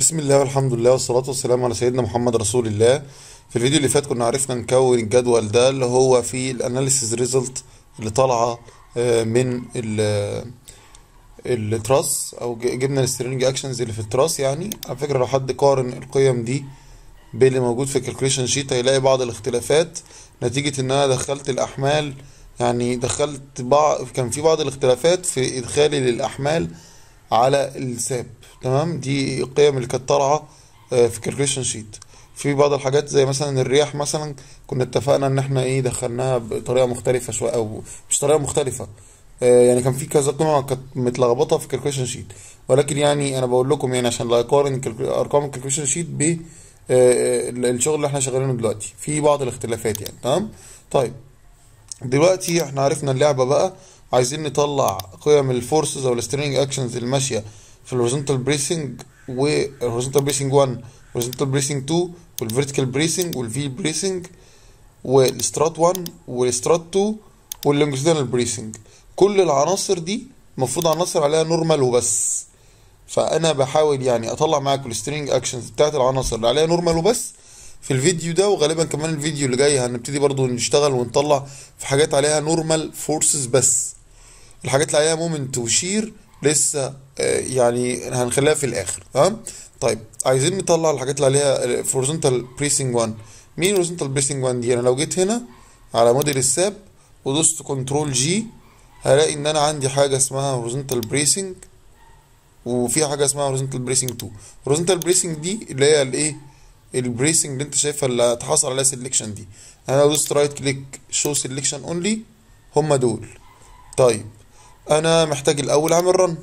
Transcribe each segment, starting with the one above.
بسم الله والحمد لله والصلاة والسلام على سيدنا محمد رسول الله في الفيديو اللي فات كنا عرفنا نكون الجدول ده اللي هو فيه الاناليسيز ريزلت اللي طالعة آه، من ال التراس او ج- جبنا السترينج اكشنز اللي في التراس يعني على فكرة لو حد قارن القيم دي باللي موجود في الكالكوليشن شيت هيلاقي بعض الاختلافات نتيجة ان انا دخلت الاحمال يعني دخلت بعض كان في بعض الاختلافات في ادخالي للاحمال على الساب تمام دي القيم اللي كانت طالعه آه، في الكالكوليشن شيت في بعض الحاجات زي مثلا الرياح مثلا كنا اتفقنا ان احنا ايه دخلناها بطريقه مختلفه شويه او مش طريقه مختلفه آه، يعني كان في كذا قيمه كانت متلخبطه في الكالكوليشن شيت ولكن يعني انا بقول لكم يعني عشان لا اقارن الكالكو- ارقام الكالكوليشن شيت ب آه، الشغل اللي احنا شغالينه دلوقتي في بعض الاختلافات يعني تمام طيب دلوقتي احنا عرفنا اللعبة بقى عايزين نطلع قيم الفورسز او السترينج اكشنز اللي ماشية في الهوريزونتال بريسنج والهوريزونتال بريسنج 1 والهوريزونتال بريسنج 2 والفيرتيكال بريسنج والفي بريسنج والسترات 1 والسترات 2 واللونجيتودينال بريسنج كل العناصر دي المفروض عناصر عليها نورمال وبس فانا بحاول يعني اطلع معاكم السترينج اكشنز بتاعت العناصر اللي عليها نورمال وبس في الفيديو ده وغالبا كمان الفيديو اللي جاي هنبتدي برضو نشتغل ونطلع في حاجات عليها نورمال فورسز بس الحاجات اللي عليها مومنت وشير لسه آه، يعني هنخليها في الاخر تمام طيب عايزين نطلع الحاجات اللي عليها هوريزونتال بريسنج 1 مين هوريزونتال بريسنج 1 دي انا لو جيت هنا على موديل الساب ودوست كنترول جي هلاقي ان انا عندي حاجه اسمها هوريزونتال بريسنج وفي حاجه اسمها هوريزونتال بريسنج 2 هوريزونتال بريسنج دي اللي هي الايه البريسنج اللي انت شايفها اللي هتحصل عليها سيلكشن دي انا لو دوست رايت كليك شو سيلكشن اونلي هم دول طيب انا محتاج الاول اعمل رن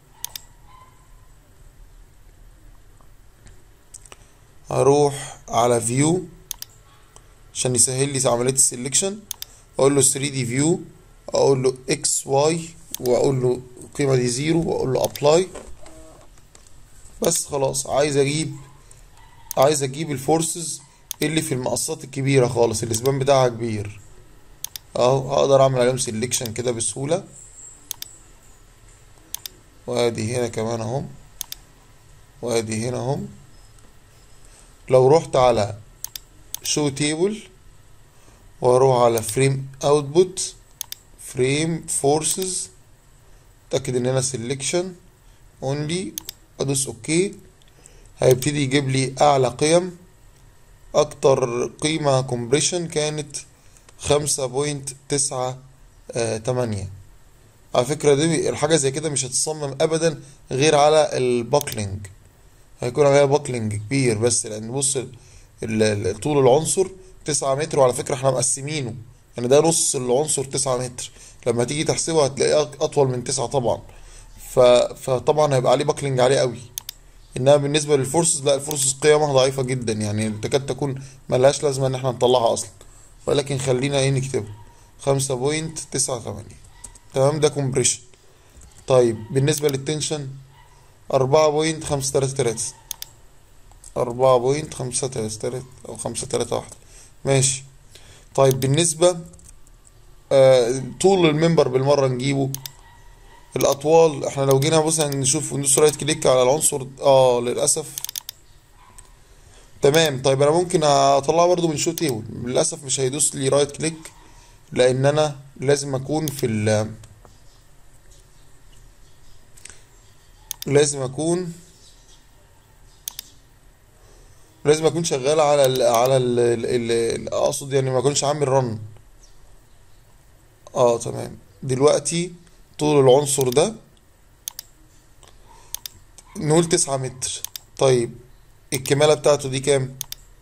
هروح على فيو عشان يسهل لي عمليه السيلكشن اقول له 3 دي فيو اقول له اكس واي واقول له القيمه دي زيرو واقول له ابلاي بس خلاص عايز اجيب عايز اجيب الفورسز اللي في المقصات الكبيره خالص الاسبان بتاعها كبير اهو هقدر اعمل عليهم سيلكشن كده بسهوله وادي هنا كمان اهو وادي هنا اهو لو رحت على شو تيبل واروح على فريم اوتبوت فريم فورسز اتاكد ان انا سيلكشن اونلي ادوس اوكي هيبتدي يجيب لي اعلى قيم اكتر قيمة كومبريشن كانت خمسة بوينت تسعة تمانية على فكرة دي الحاجة زي كده مش هتصمم ابدا غير على الباكلينج هيكون عليها باكلينج كبير بس لان بص ال- ال- ال- طول العنصر تسعة متر وعلى فكرة احنا مقسمينه يعني ده نص العنصر تسعة متر لما تيجي تحسبه هتلاقيه أك- اطول من تسعة طبعا ف... فطبعا هيبقى عليه باكلينج عالي قوي انما بالنسبه للفورسز لا الفورسز قيمها ضعيفه جدا يعني تكاد تكون ملهاش لازمه ان احنا نطلعها اصلا ولكن خلينا ايه نكتبها خمسة بوينت تسعة تمانية تمام ده كومبريشن طيب بالنسبه للتنشن أربعة بوينت خمسة تلاتة تلاتة أربعة بوينت خمسة تلاتة تلاتة أو خمسة تلاتة واحدة ماشي طيب بالنسبة آه طول المنبر بالمرة نجيبه الأطوال احنا لو جينا مثلا نشوف وندوس رايت كليك على العنصر اه للأسف تمام طيب انا ممكن اطلعه برضو من شو تيبل للاسف مش هيدوس لي رايت كليك لان انا لازم اكون في ال لازم اكون لازم اكون شغال على ال على ال ال- ال- اقصد يعني ما اكونش عامل رن اه تمام دلوقتي طول العنصر ده نقول تسعة متر طيب الكمالة بتاعته دي كام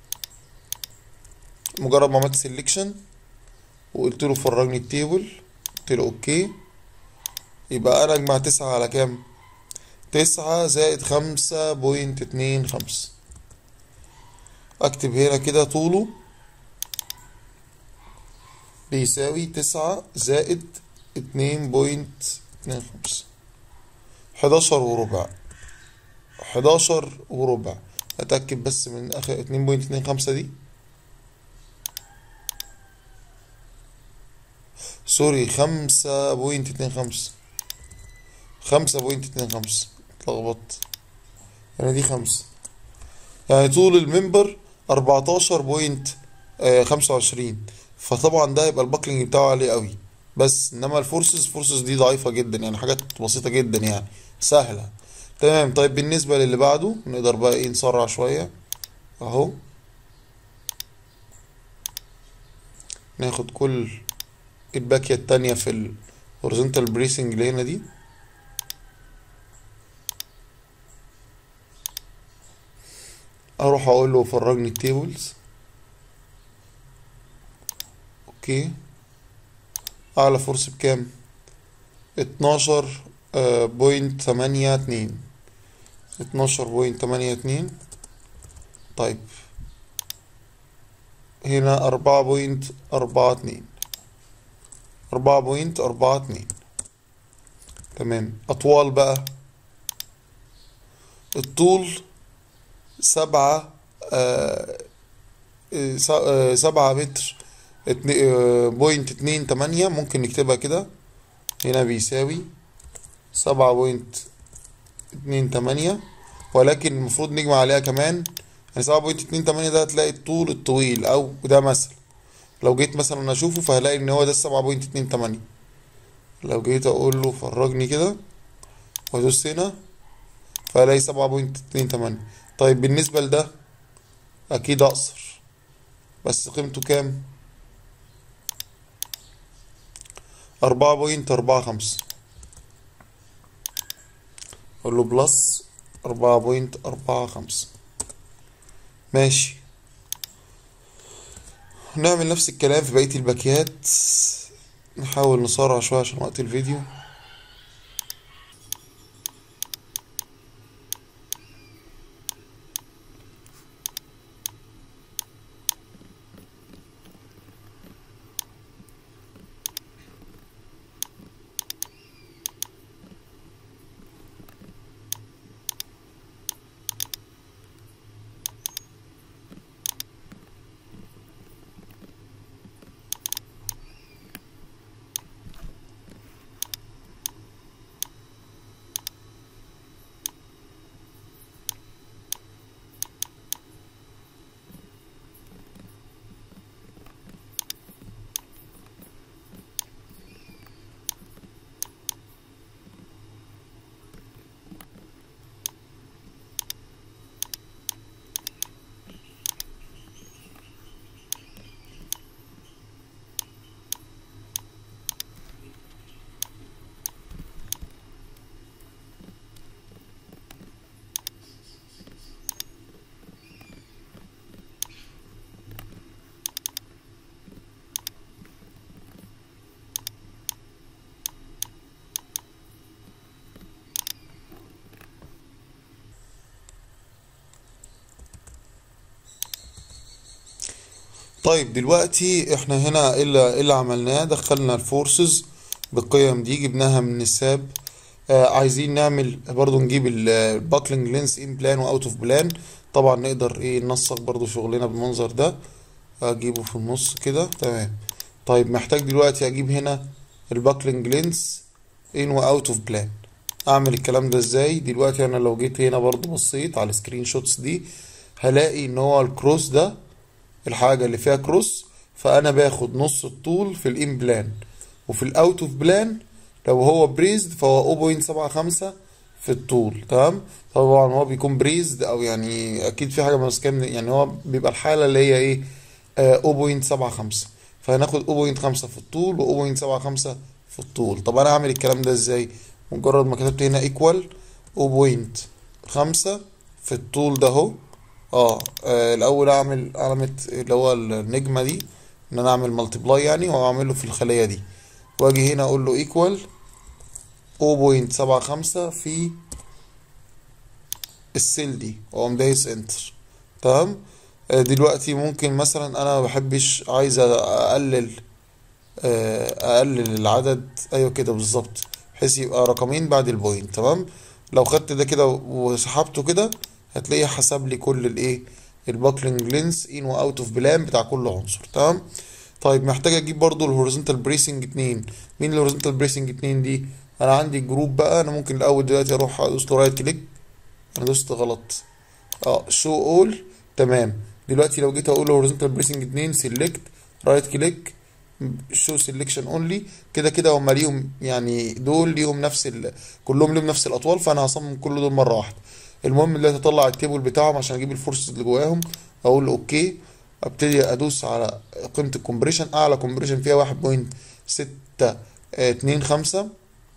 مجرد ما عملت سيلكشن وقلت له فرجني التيبل قلت له اوكي يبقى انا اجمع تسعة على كام تسعة زائد خمسة بوينت اتنين خمسة اكتب هنا كده طوله بيساوي تسعة زائد اتنين بوينت اتنين خمسة حداشر وربع حداشر وربع اتأكد بس من اخر اتنين بوينت اتنين خمسة دي سوري خمسة بوينت اتنين خمسة خمسة بوينت اتنين خمسة اتلخبطت يعني دي خمسة يعني طول الممبر 14.25 فطبعا ده يبقى الباكلينج بتاعه عالي قوي بس انما الفورسز فورسز دي ضعيفة جدا يعني حاجات بسيطة جدا يعني سهلة تمام طيب بالنسبة للي بعده نقدر بقى ايه نسرع شوية اهو ناخد كل الباكية التانية في ال horizontal bracing اللي هنا دي اروح اقول له فرجني التيبلز اوكي اعلى فورس بكام اتناشر بوينت تمانية اتنين اتناشر بوينت تمانية اتنين طيب هنا أربعة بوينت أربعة اتنين أربعة بوينت أربعة اتنين تمام أطوال بقى الطول سبعة آه آه، س- آه، سبعة متر اتني- آه، بوينت اتنين تمانية ممكن نكتبها كده هنا بيساوي سبعة بوينت اتنين تمانية ولكن المفروض نجمع عليها كمان يعني سبعة بوينت اتنين تمانية ده هتلاقي الطول الطويل أو ده مثلا لو جيت مثلا أشوفه فهلاقي إن هو ده السبعة بوينت اتنين تمانية لو جيت أقول له فرجني كده وأدوس هنا فهلاقي سبعة بوينت اتنين تمانية طيب بالنسبة لده أكيد أقصر بس قيمته كام؟ أربعة بوينت أربعة خمسة أقول له بلس أربعة بوينت أربعة خمسة ماشي نعمل نفس الكلام في بقية الباكيات نحاول نسرع شوية عشان وقت الفيديو طيب دلوقتي احنا هنا ايه اللي, إيه اللي عملناه دخلنا الفورسز بالقيم دي جبناها من الساب آه عايزين نعمل برضو نجيب الباكلينج لينس ان بلان واوت اوف بلان طبعا نقدر ايه ننسق برضو شغلنا بالمنظر ده اجيبه في النص كده تمام طيب محتاج دلوقتي اجيب هنا الباكلينج لينس ان واوت اوف بلان اعمل الكلام ده ازاي دلوقتي انا لو جيت هنا برضو بصيت على السكرين شوتس دي هلاقي ان هو الكروس ده الحاجة اللي فيها كروس فأنا باخد نص الطول في الإن بلان وفي الأوت أوف بلان لو هو بريزد فهو 0.75 في الطول تمام طبعا هو بيكون بريزد أو يعني أكيد في حاجة ماسكاه من- يعني هو بيبقى الحالة اللي هي إيه آه 0.75 فهناخد 0.5 في الطول و 0.75 في الطول طب أنا هعمل الكلام ده إزاي مجرد ما كتبت هنا إيكوال 0.5 في الطول ده اهو اه آه، الاول اعمل علامة اللي هو النجمة دي ان انا اعمل ملتبلاي يعني واعمله في الخلية دي واجي هنا اقول له ايكوال 0.75 في السيل دي واقوم دايس انتر تمام آه، دلوقتي ممكن مثلا انا ما بحبش عايز اقلل آه، اقلل العدد ايوه كده بالظبط بحيث يبقى رقمين بعد البوينت تمام لو خدت ده كده وسحبته كده هتلاقيه حسب لي كل الايه الباكلينج لينس ان واوت اوف بلان بتاع كل عنصر تمام طيب محتاج اجيب برضو الهوريزونتال بريسنج اتنين مين الهوريزونتال بريسنج اتنين دي انا عندي جروب بقى انا ممكن الاول دلوقتي اروح ادوس له رايت كليك انا دوست غلط اه شو اول تمام دلوقتي لو جيت اقول هوريزونتال بريسنج 2 سيلكت رايت كليك شو سيلكشن اونلي كده كده هم ليهم يعني دول ليهم نفس ال... كلهم ليهم نفس الاطوال فانا هصمم كل دول مره واحده المهم دلوقتي اطلع التيبل بتاعهم عشان اجيب الفورسز اللي جواهم اقول له اوكي ابتدي ادوس على قيمه الكومبريشن اعلى كومبريشن فيها واحد بوينت ستة اتنين خمسة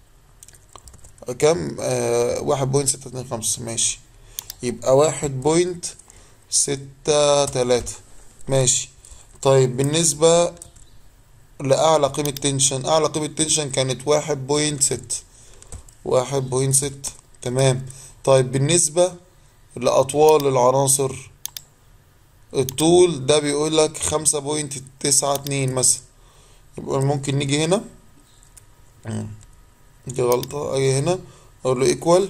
كام واحد بوينت ستة اتنين خمسة ماشي يبقى واحد بوينت ستة تلاتة ماشي طيب بالنسبة لأعلى قيمة تنشن أعلى قيمة تنشن كانت واحد بوينت ست واحد بوينت ست تمام طيب بالنسبة لأطوال العناصر الطول ده بيقول لك خمسة بوينت تسعة اتنين مثلا يبقى ممكن نيجي هنا دي غلطة أجي هنا أقول له إيكوال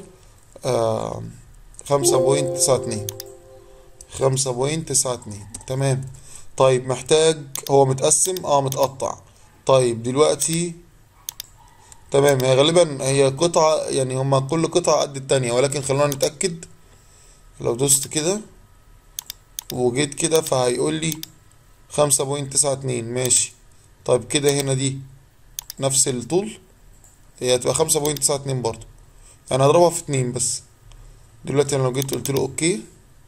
خمسة بوينت تسعة اتنين خمسة بوينت تسعة اتنين تمام طيب محتاج هو متقسم اه متقطع طيب دلوقتي تمام هي غالبا هي قطعة يعني هما كل قطعة قد التانية ولكن خلونا نتأكد لو دوست كده وجيت كده فهيقول لي خمسة بوينت تسعة اتنين ماشي طيب كده هنا دي نفس الطول هي هتبقى خمسة بوينت تسعة اتنين برضو يعني هضربها في اتنين بس دلوقتي انا لو جيت قلت له اوكي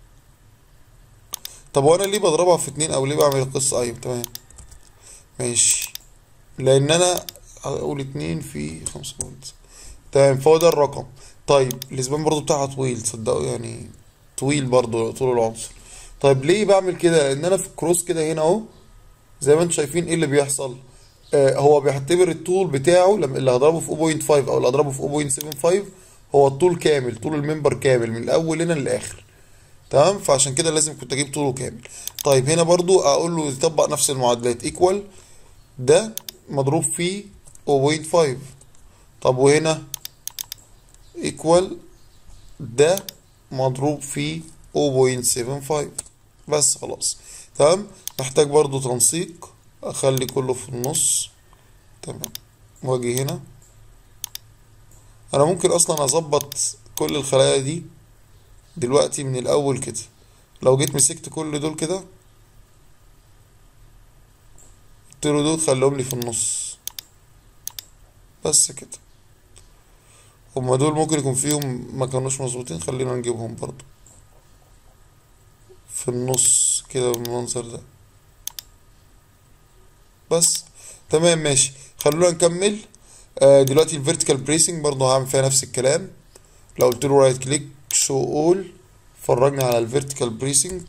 طب وانا ليه بضربها في اتنين او ليه بعمل القصة ايوه تمام ماشي لان انا اقول اتنين في خمسة بوينت تمام فهو ده الرقم طيب الاسبان برضو بتاعها طويل تصدقوا يعني طويل برضو طول العنصر طيب ليه بعمل كده لان انا في الكروس كده هنا اهو زي ما انتم شايفين ايه اللي بيحصل آه هو بيعتبر الطول بتاعه لما اللي هضربه في 0.5 او اللي هضربه في 0.75 هو الطول كامل طول المنبر كامل من الاول هنا للاخر تمام فعشان كده لازم كنت اجيب طوله كامل طيب هنا برضو اقول له يطبق نفس المعادلات ايكوال ده مضروب في 0.5 طب وهنا ايكوال ده مضروب في 0.75 بس خلاص تمام محتاج برضو تنسيق اخلي كله في النص تمام واجي هنا انا ممكن اصلا اظبط كل الخلايا دي دلوقتي من الاول كده لو جيت مسكت كل دول كده قلت له دول خليهم لي في النص بس كده هما دول ممكن يكون فيهم ما كانوش مظبوطين خلينا نجيبهم برضو في النص كده بالمنظر ده بس تمام ماشي خلونا نكمل آه دلوقتي الفيرتيكال بريسنج برضه هعمل فيها نفس الكلام لو قلت له رايت كليك شو اول فرجني على الفيرتيكال بريسنج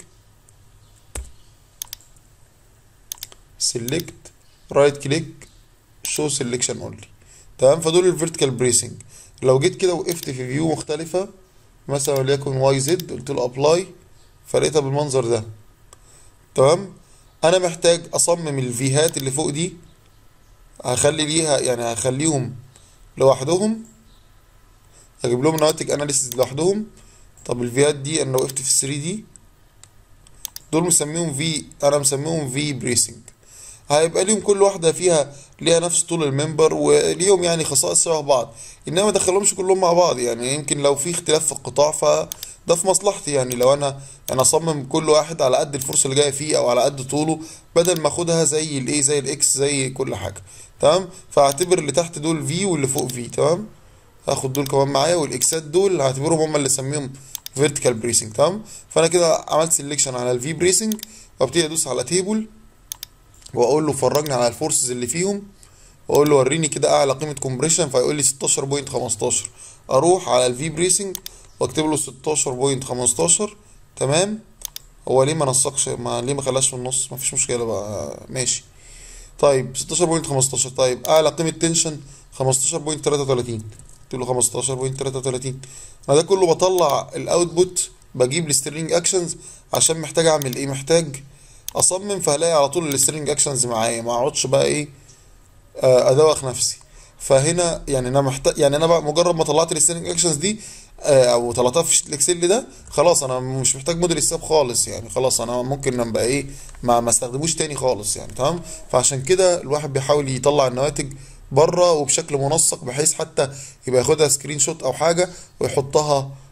سيلكت رايت كليك شو سيلكشن اونلي تمام فدول الفيرتيكال بريسنج لو جيت كده وقفت في فيو مختلفة مثلا وليكن واي زد قلت له ابلاي فلقيتها بالمنظر ده تمام انا محتاج اصمم الفيهات اللي فوق دي هخلي ليها يعني هخليهم لوحدهم هجيب لهم نواتج اناليسيس لوحدهم طب الفيات دي انا لو وقفت في 3 دي دول مسميهم في انا مسميهم في بريسنج هيبقى ليهم كل واحدة فيها ليها نفس طول المنبر وليهم يعني خصائص شبه بعض انما ما دخلهمش كلهم مع بعض يعني يمكن لو في اختلاف في القطاع فده في مصلحتي يعني لو انا انا اصمم كل واحد على قد الفرصة اللي جاية فيه او على قد طوله بدل ما اخدها زي الايه زي الاكس زي كل حاجة تمام فاعتبر اللي تحت دول في واللي فوق في تمام هاخد دول كمان معايا والاكسات دول هعتبرهم هم اللي اسميهم فيرتيكال بريسنج تمام فانا كده عملت سيلكشن على الفي بريسنج وابتدي ادوس على تيبل واقول له فرجني على الفورسز اللي فيهم واقول له وريني كده اعلى قيمه كومبريشن فيقول لي 16.15 اروح على الفي بريسنج واكتب له 16.15 تمام هو ليه ما نسقش ما ليه ما خلاش في النص ما فيش مشكله بقى ماشي طيب 16.15 طيب اعلى قيمه تنشن 15.33 قلت له 15.33 انا ده كله بطلع الاوتبوت بجيب السترينج اكشنز عشان محتاج اعمل ايه محتاج اصمم فهلاقي على طول السترينج اكشنز معايا ما اقعدش بقى ايه ادوخ نفسي فهنا يعني انا محتاج يعني انا بقى مجرد ما طلعت السترينج اكشنز دي او طلعتها في الاكسل ده خلاص انا مش محتاج موديل حساب خالص يعني خلاص انا ممكن ابقى ايه ما ما استخدموش تاني خالص يعني تمام فعشان كده الواحد بيحاول يطلع النواتج بره وبشكل منسق بحيث حتى يبقى ياخدها سكرين شوت او حاجه ويحطها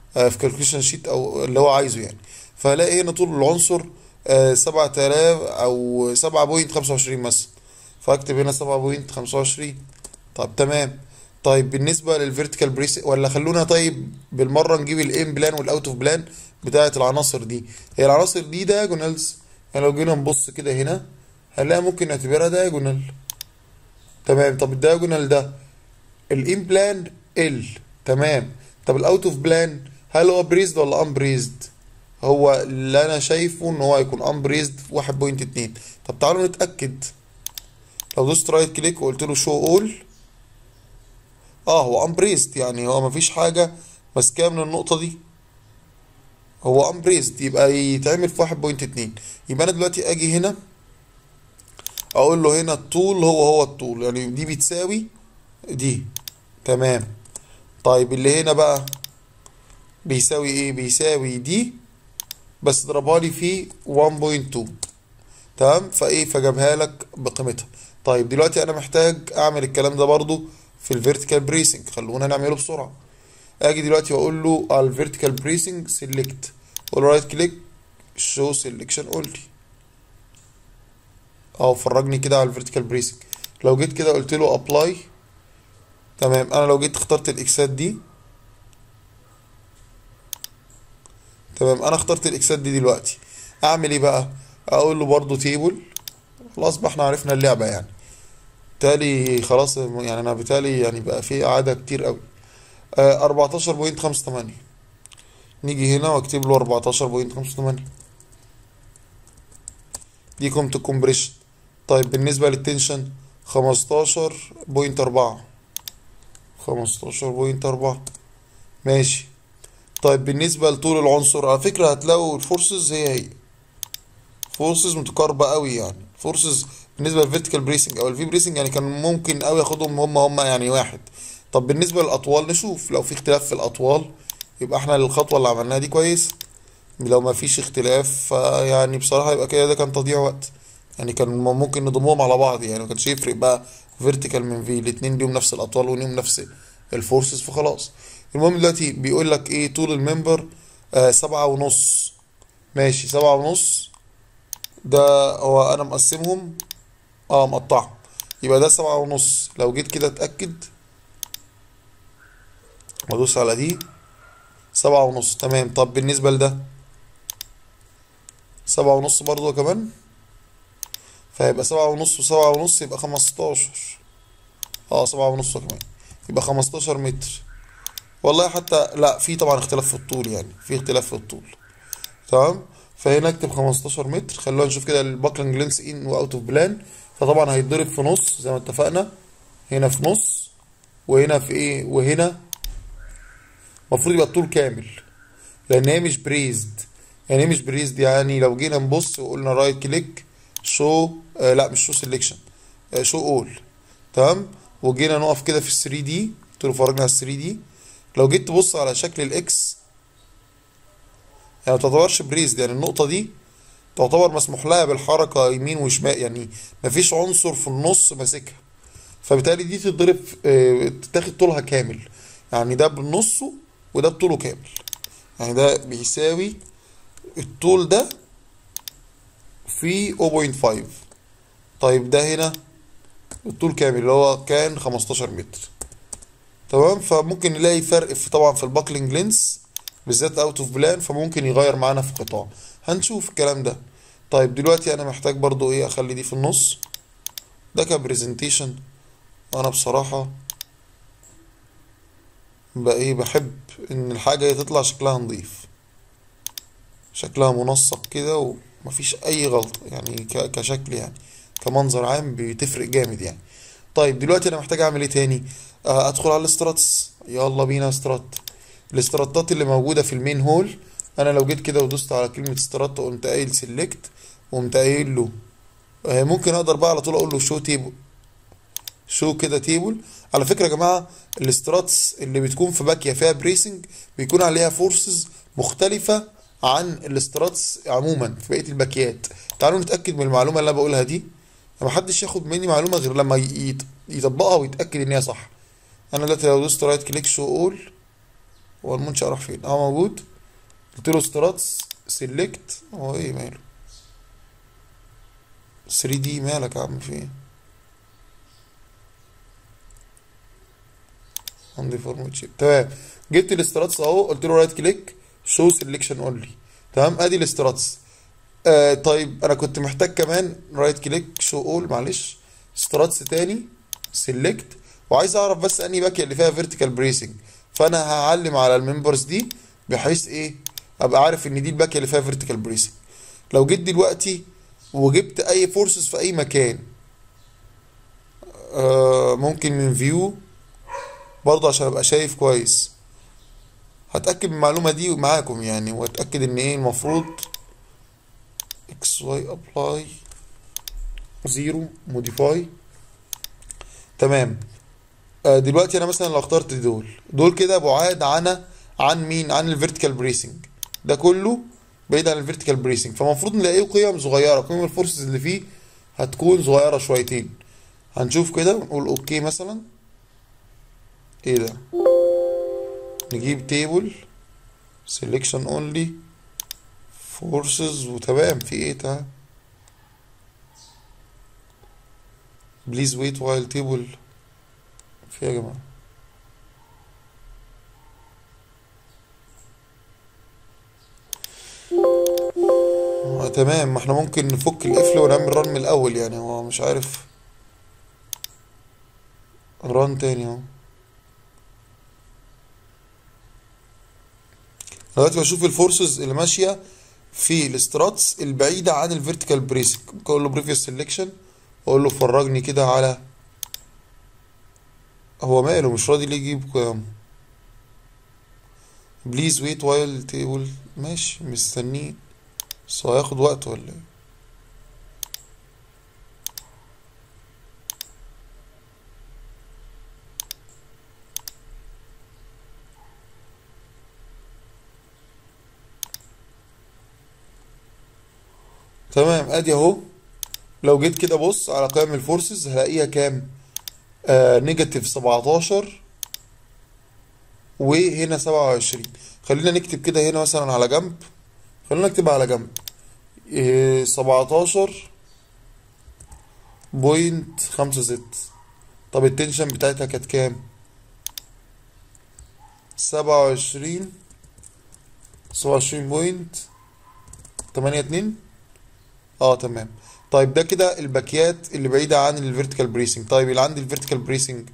آه، في كالكوليشن شيت او اللي هو عايزه يعني فهلاقي هنا طول العنصر آه، 7000 او 7.25 مثلا فاكتب هنا 7.25 طب تمام طيب بالنسبه للفيرتيكال بريس ولا خلونا طيب بالمره نجيب الام بلان والاوت اوف بلان بتاعه العناصر دي هي العناصر دي دايجونالز يعني لو جينا نبص كده هنا هنلاقي ممكن نعتبرها دايجونال تمام طب الدايجونال ده الان بلان ال تمام طب الاوت اوف بلان هل هو بريزد ولا ان بريزد هو اللي انا شايفه ان هو هيكون ان بريزد في 1.2 طب تعالوا نتاكد لو دوست رايت كليك وقلت له شو اول اه هو ان بريزد يعني هو مفيش حاجه ماسكاه من النقطه دي هو ان بريزد يبقى يتعمل في 1.2 يبقى انا دلوقتي اجي هنا اقول له هنا الطول هو هو الطول يعني دي بتساوي دي تمام طيب اللي هنا بقى بيساوي ايه بيساوي دي بس ضربها لي في 1.2 تمام فايه فجابها لك بقيمتها طيب دلوقتي انا محتاج اعمل الكلام ده برضو في الفيرتيكال بريسنج خلونا نعمله بسرعه اجي دلوقتي واقول له على الفيرتيكال بريسنج سيلكت اقول له رايت كليك شو سيلكشن اونلي اهو فرجني كده على الفيرتيكال بريسنج لو جيت كده قلت له ابلاي تمام انا لو جيت اخترت الاكسات دي تمام انا اخترت الاكسات دي دلوقتي اعمل ايه بقى اقول له برضو تيبل خلاص بقى احنا عرفنا اللعبه يعني بالتالي خلاص يعني انا بالتالي يعني بقى في اعاده كتير قوي آه 14.58 نيجي هنا واكتب له 14.58 دي قيمه الكومبريشن طيب بالنسبه للتنشن 15.4 15.4 ماشي طيب بالنسبة لطول العنصر على فكرة هتلاقوا الفورسز هي هي فورسز متقاربة قوي يعني فورسز بالنسبة للفيرتيكال بريسنج او الفي بريسنج يعني كان ممكن قوي ياخدهم هم هم يعني واحد طب بالنسبة للأطوال نشوف لو في اختلاف في الأطوال يبقى احنا الخطوة اللي عملناها دي كويس لو ما فيش اختلاف فيعني بصراحة يبقى كده ده كان تضييع وقت يعني كان ممكن نضمهم على بعض يعني ما كانش يفرق بقى فيرتيكال من في الاتنين ليهم نفس الأطوال وليهم نفس الفورسز فخلاص المهم دلوقتي بيقول لك ايه طول الممبر آه سبعة ونص ماشي سبعة ونص ده هو انا مقسمهم اه مقطعهم يبقى ده سبعة ونص لو جيت كده اتأكد وادوس على دي سبعة ونص تمام طب بالنسبة لده سبعة ونص برضو كمان فيبقى سبعة ونص وسبعة ونص يبقى خمستاشر اه سبعة ونص كمان يبقى خمستاشر متر والله حتى لا في طبعا اختلاف في الطول يعني في اختلاف في الطول تمام فهنا اكتب 15 متر خلونا نشوف كده الباكلنج لينس ان واوت اوف بلان فطبعا هيتضرب في نص زي ما اتفقنا هنا في نص وهنا في ايه وهنا المفروض يبقى الطول كامل لان هي مش بريزد يعني ايه مش بريزد يعني لو جينا نبص وقلنا رايت كليك شو آه لا مش شو سيلكشن آه شو اول تمام وجينا نقف كده في ال 3 دي قلت له فرجنا على ال 3 دي لو جيت تبص على شكل الاكس يعني ما تعتبرش بريزد يعني النقطة دي تعتبر مسموح لها بالحركة يمين وشمال يعني مفيش عنصر في النص ماسكها فبالتالي دي تتضرب اه تتاخد طولها كامل يعني ده بنصه وده بطوله كامل يعني ده بيساوي الطول ده في 0.5 طيب ده هنا الطول كامل اللي هو كان 15 متر تمام فممكن نلاقي فرق في طبعا في الباكلينج لينس بالذات اوت اوف بلان فممكن يغير معانا في قطاع هنشوف الكلام ده طيب دلوقتي انا محتاج برضو ايه اخلي دي في النص ده كبرزنتيشن انا بصراحة بقى ايه بحب ان الحاجة تطلع شكلها نظيف شكلها منسق كده ومفيش اي غلطة يعني كشكل يعني كمنظر عام بتفرق جامد يعني طيب دلوقتي انا محتاج اعمل ايه تاني آه ادخل على الاستراتس يلا بينا استرات الاستراتات اللي موجوده في المين هول انا لو جيت كده ودوست على كلمه استرات وقمت قايل سيلكت وقمت قايل له آه ممكن اقدر بقى على طول اقول له شو تيبل شو كده تيبل على فكره يا جماعه الاستراتس اللي بتكون في باكيه فيها بريسنج بيكون عليها فورسز مختلفه عن الاستراتس عموما في بقيه الباكيات تعالوا نتاكد من المعلومه اللي انا بقولها دي محدش ياخد مني معلومه غير لما يطبقها ويتاكد ان هي صح انا دلوقتي لو دوست رايت كليك شو اول هو المنشأ راح فين اه موجود قلت له ستراتس سيلكت هو ايه ماله 3 دي مالك يا عم في ايه عندي فورمات شيب تمام جبت الاستراتس اهو قلت له رايت كليك شو سيلكشن اونلي تمام ادي الاستراتس آه طيب انا كنت محتاج كمان رايت كليك شو اول معلش ستراتس تاني سيلكت وعايز اعرف بس انهي باكيه اللي فيها فيرتيكال بريسنج فانا هعلم على الممبرز دي بحيث ايه ابقى عارف ان دي الباكيه اللي فيها فيرتيكال بريسنج لو جيت دلوقتي وجبت اي فورسز في اي مكان آه ممكن من فيو برضه عشان ابقى شايف كويس هتاكد من المعلومه دي معاكم يعني واتاكد ان ايه المفروض اكس واي ابلاي زيرو موديفاي تمام آه دلوقتي انا مثلا لو اخترت دول دول كده بعاد عن عن مين عن الفيرتيكال بريسنج ده كله بعيد عن الفيرتيكال بريسنج فالمفروض نلاقيه قيم صغيره قيم الفورسز اللي فيه هتكون صغيره شويتين هنشوف كده ونقول اوكي مثلا ايه ده نجيب تيبل سelection only forces وتمام في ايه ده please wait while table في ايه يا جماعه آه تمام ما احنا ممكن نفك القفل ونعمل رن من الاول يعني هو مش عارف ران تاني اهو دلوقتي بشوف الفورسز اللي ماشيه في الاستراتس البعيده عن الفيرتيكال بريسنج ممكن اقول له بريفيوس سيلكشن واقول له فرجني كده على هو ماله مش راضي ليه يجيب قيم بليز ويت وايل تيبل ماشي مستنيه بس هو هياخد وقت ولا ايه تمام ادي اهو لو جيت كده بص على قيم الفورسز هلاقيها كام آه نيجاتيف 17 وهنا 27 خلينا نكتب كده هنا مثلا على جنب خلينا نكتبها على جنب إيه 17 بوينت خمسة ست طب التنشن بتاعتها كانت كام سبعة وعشرين سبعة وعشرين بوينت تمانية اتنين اه تمام طيب ده كده الباكيات اللي بعيدة عن الفيرتيكال بريسنج طيب اللي عندي الفيرتيكال بريسنج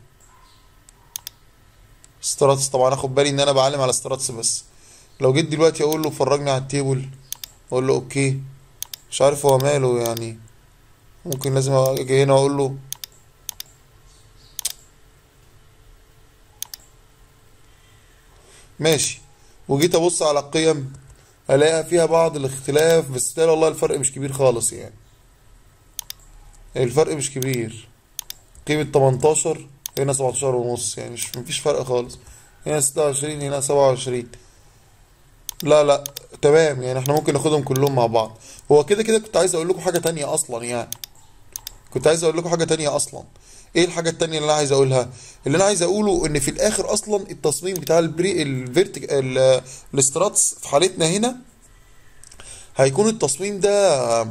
ستراتس طبعا اخد بالي ان انا بعلم على ستراتس بس لو جيت دلوقتي اقول له فرجني على التيبل اقول له اوكي مش عارف هو ماله يعني ممكن لازم اجي هنا واقول له ماشي وجيت ابص على القيم الاقيها فيها بعض الاختلاف بس لا والله الفرق مش كبير خالص يعني الفرق مش كبير قيمة 18 هنا 17 ونص يعني مش مفيش فرق خالص هنا 26 هنا 27 لا لا تمام يعني احنا ممكن ناخدهم كلهم مع بعض هو كده كده كنت عايز اقول لكم حاجة تانية اصلا يعني كنت عايز اقول لكم حاجة تانية اصلا ايه الحاجة التانية اللي انا عايز اقولها اللي انا عايز اقوله ان في الاخر اصلا التصميم بتاع البري الفيرتيك الاستراتس في حالتنا هنا هيكون التصميم ده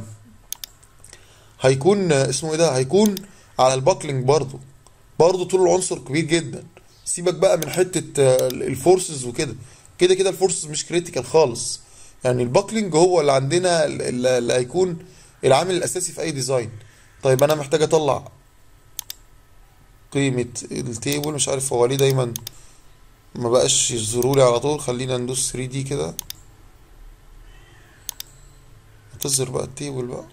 هيكون اسمه ايه ده هيكون على الباكلينج برضو برضو طول العنصر كبير جدا سيبك بقى من حتة الفورسز وكده كده كده الفورسز مش كريتيكال خالص يعني الباكلينج هو اللي عندنا اللي هيكون العامل الاساسي في اي ديزاين طيب انا محتاج اطلع قيمة التيبل مش عارف هو ليه دايما ما بقاش يظهرولي على طول خلينا ندوس 3 دي كده تظهر بقى التيبل بقى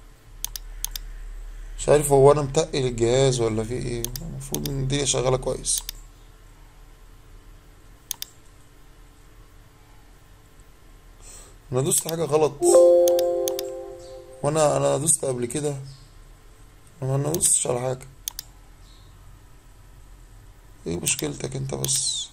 مش عارف هو انا متقل الجهاز ولا في ايه المفروض ان الدنيا شغاله كويس انا دوست حاجه غلط وانا انا دوست قبل كده انا ما دوستش على حاجه ايه مشكلتك انت بس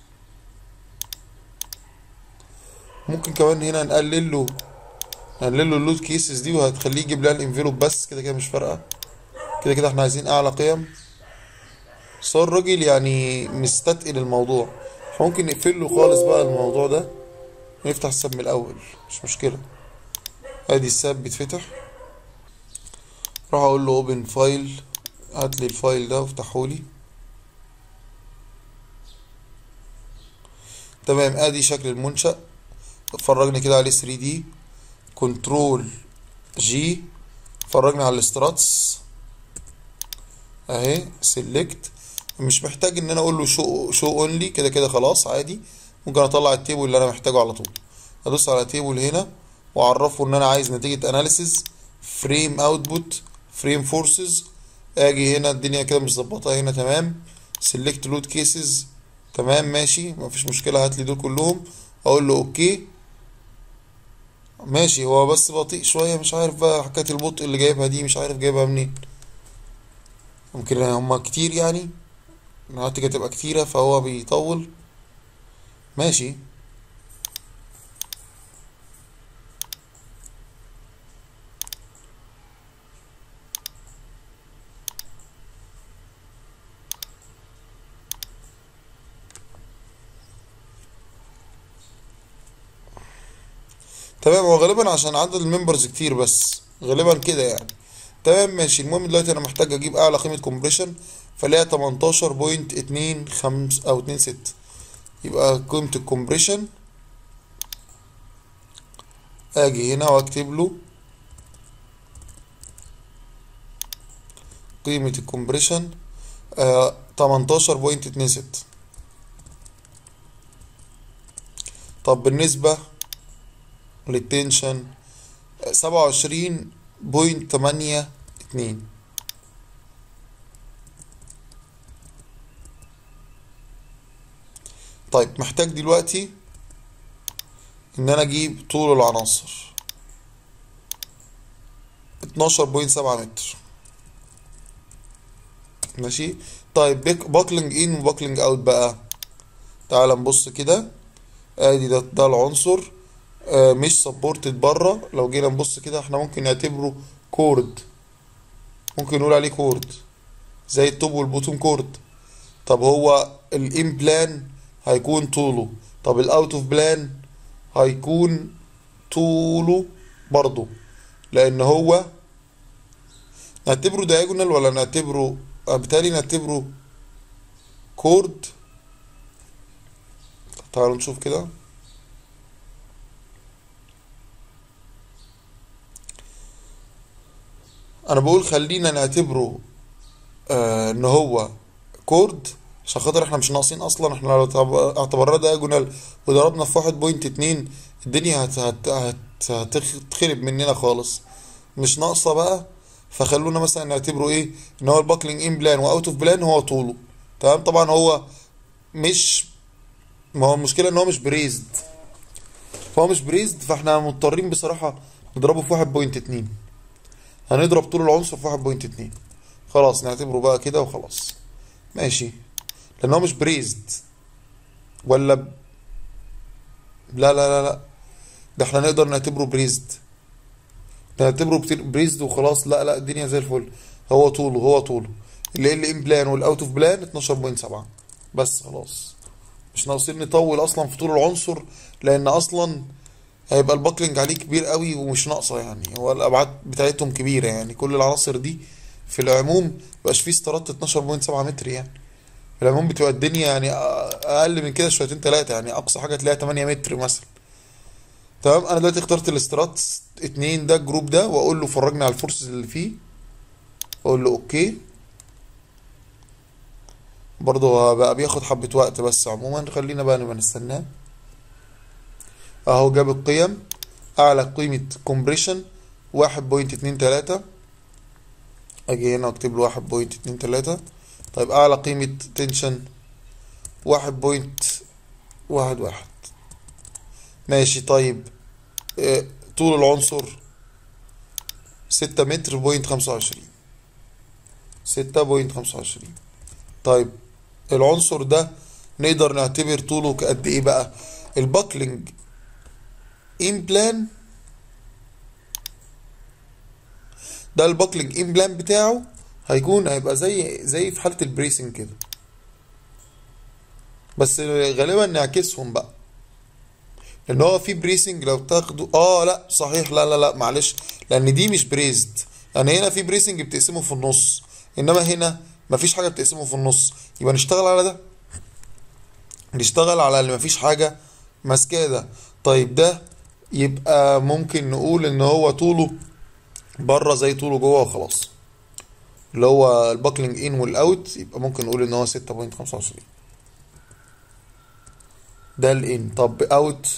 ممكن كمان هنا نقلل له نقلل له اللود كيسز دي وهتخليه يجيب لها الانفلوب بس كده كده مش فارقه كده كده احنا عايزين اعلى قيم بس هو الراجل يعني مستتقل الموضوع ممكن نقفل له خالص بقى الموضوع ده ونفتح الساب من الاول مش مشكله ادي الساب بيتفتح راح اقول له اوبن فايل هات لي الفايل ده وافتحه لي تمام ادي شكل المنشأ فرجني كده عليه 3 دي كنترول جي فرجني على الاستراتس اهي سيلكت مش محتاج ان انا اقول له شو شو اونلي كده كده خلاص عادي ممكن اطلع التيبل اللي انا محتاجه على طول ادوس على تيبل هنا واعرفه ان انا عايز نتيجة اناليسيز فريم اوتبوت فريم فورسز اجي هنا الدنيا كده مش ظبطها هنا تمام سيلكت لود كيسز تمام ماشي مفيش مشكلة هات لي دول كلهم اقول له اوكي ماشي هو بس بطيء شوية مش عارف بقى حكاية البطء اللي جايبها دي مش عارف جايبها منين ممكن هما كتير يعني النتيجة تبقى كتيرة فهو بيطول ماشي تمام هو غالبا عشان عدد الممبرز كتير بس غالبا كده يعني تمام ماشي المهم دلوقتي انا محتاج اجيب اعلى قيمة كومبريشن فلاقيها تمنتاشر بوينت اتنين خمس او اتنين ستة يبقى قيمة الكومبريشن اجي هنا واكتب له قيمة الكومبريشن تمنتاشر بوينت اتنين ستة طب بالنسبة للتنشن سبعة وعشرين بوينت تمانية اتنين طيب محتاج دلوقتي ان انا اجيب طول العناصر اتناشر بوينت سبعة متر ماشي طيب باكلينج ان وباكلينج اوت بقى تعال نبص كده ادي ده ده العنصر آه مش سبورتد بره لو جينا نبص كده احنا ممكن نعتبره كورد ممكن نقول عليه كورد زي التوب والبوتوم كورد طب هو الان بلان هيكون طوله طب الاوت اوف بلان هيكون طوله برضو لان هو نعتبره diagonal ولا نعتبره آه، بالتالي نعتبره كورد تعالوا نشوف كده انا بقول خلينا نعتبره آه ان هو كورد عشان خاطر احنا مش ناقصين اصلا احنا لو اعتب- اعتبرناه دايجونال وضربنا في واحد بوينت اتنين الدنيا هت هت هت هتخرب مننا خالص مش ناقصه بقى فخلونا مثلا نعتبره ايه ان هو الباكلينج ان بلان واوت اوف بلان هو طوله تمام طبعا هو مش ما هو المشكله ان هو مش بريزد فهو مش بريزد فاحنا مضطرين بصراحه نضربه في واحد بوينت اتنين هنضرب طول العنصر في واحد بوينت اتنين خلاص نعتبره بقى كده وخلاص ماشي لان هو مش بريزد ولا ب... لا لا لا لا ده احنا نقدر نعتبره بريزد نعتبره بتر- بريزد وخلاص لا لا الدنيا زي الفل هو طوله هو طوله اللي ال ان بلان والاوت اوف بلان 12.7 بس خلاص مش ناقصين نطول اصلا في طول العنصر لان اصلا هيبقى الباكلينج عليه كبير قوي ومش ناقصه يعني هو الابعاد بتاعتهم كبيره يعني كل العناصر دي في العموم مبقاش فيه استرات 12.7 متر يعني في العموم بتبقى الدنيا يعني أ- اقل من كده شويتين ثلاثه يعني اقصى حاجه تلاقيها 8 متر مثلا تمام انا دلوقتي اخترت الاسترات اتنين ده الجروب ده واقول له فرجني على الفورسز اللي فيه اقول له اوكي برضه هو بقى بياخد حبة وقت بس عموما خلينا بقى نبقى نستناه اهو جاب القيم اعلى قيمة كومبريشن واحد بوينت اتنين تلاتة اجي هنا واكتب له واحد بوينت اتنين تلاتة طيب اعلى قيمة تنشن واحد بوينت واحد واحد ماشي طيب اه طول العنصر ستة متر بوينت خمسة وعشرين ستة بوينت خمسة وعشرين طيب العنصر ده نقدر نعتبر طوله قد ايه بقى الباكلينج ان بلان ده الباكلينج ان بلان بتاعه هيكون هيبقى زي زي في حالة البريسنج كده بس غالبا نعكسهم بقى لان هو في بريسنج لو تاخده اه لا صحيح لا لا لا معلش لان دي مش بريزد يعني هنا في بريسنج بتقسمه في النص انما هنا مفيش حاجه بتقسمه في النص يبقى نشتغل على ده نشتغل على اللي مفيش حاجه ماسكاه ده طيب ده يبقى ممكن نقول ان هو طوله بره زي طوله جوه وخلاص اللي هو الباكلينج ان والاوت يبقى ممكن نقول ان هو 6.25 ده الان طب اوت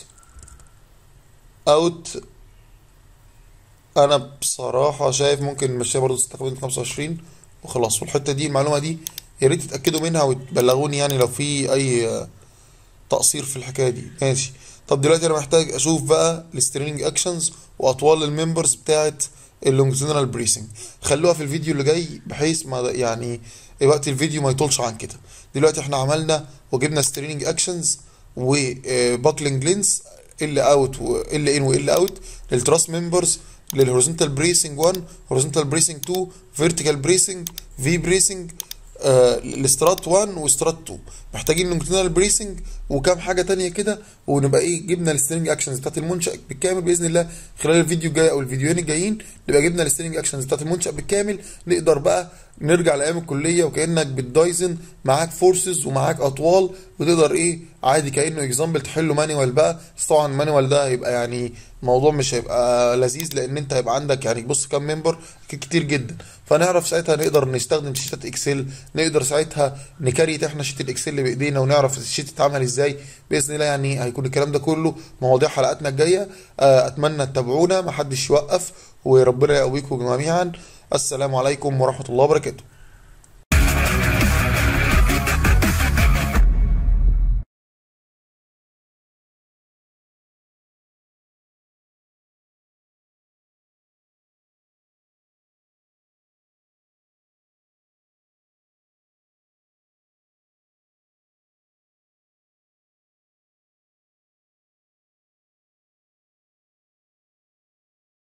اوت انا بصراحة شايف ممكن نمشيها برضه 6.25 وخلاص والحتة دي المعلومة دي يا ريت تتأكدوا منها وتبلغوني يعني لو في اي آه، تقصير في الحكاية دي ماشي طب دلوقتي انا محتاج اشوف بقى السترينج اكشنز واطوال الممبرز بتاعت اللونجيتودينال بريسنج خلوها في الفيديو اللي جاي بحيث ما يعني وقت الفيديو ما يطولش عن كده دلوقتي احنا عملنا وجبنا سترينج اكشنز وباكلينج لينس ال اوت وال ان وال اوت للتراس ممبرز للهوريزونتال بريسنج 1 هوريزونتال بريسنج 2 فيرتيكال بريسنج في بريسنج الاسترات 1 واسترات 2 محتاجين لونجيتودينال بريسنج وكام حاجه تانية كده ونبقى ايه جبنا السترينج اكشنز بتاعت المنشا بالكامل باذن الله خلال الفيديو الجاي او الفيديوهين الجايين نبقى جبنا السترينج اكشنز بتاعت المنشا بالكامل نقدر بقى نرجع لايام الكليه وكانك بتدايزن معاك فورسز ومعاك اطوال وتقدر ايه عادي كانه اكزامبل تحله مانيوال بقى بس طبعا المانيوال ده هيبقى يعني الموضوع مش هيبقى لذيذ لان انت هيبقى عندك يعني بص كام ممبر كتير جدا فنعرف ساعتها نقدر نستخدم شيتات اكسل نقدر ساعتها نكريت احنا شيت الاكسل بايدينا ونعرف الشيت اتعمل ازاي باذن الله يعني هيكون الكلام ده كله مواضيع حلقاتنا الجايه آه، اتمنى تتابعونا محدش يوقف وربنا يقويكم جميعا السلام عليكم ورحمه الله وبركاته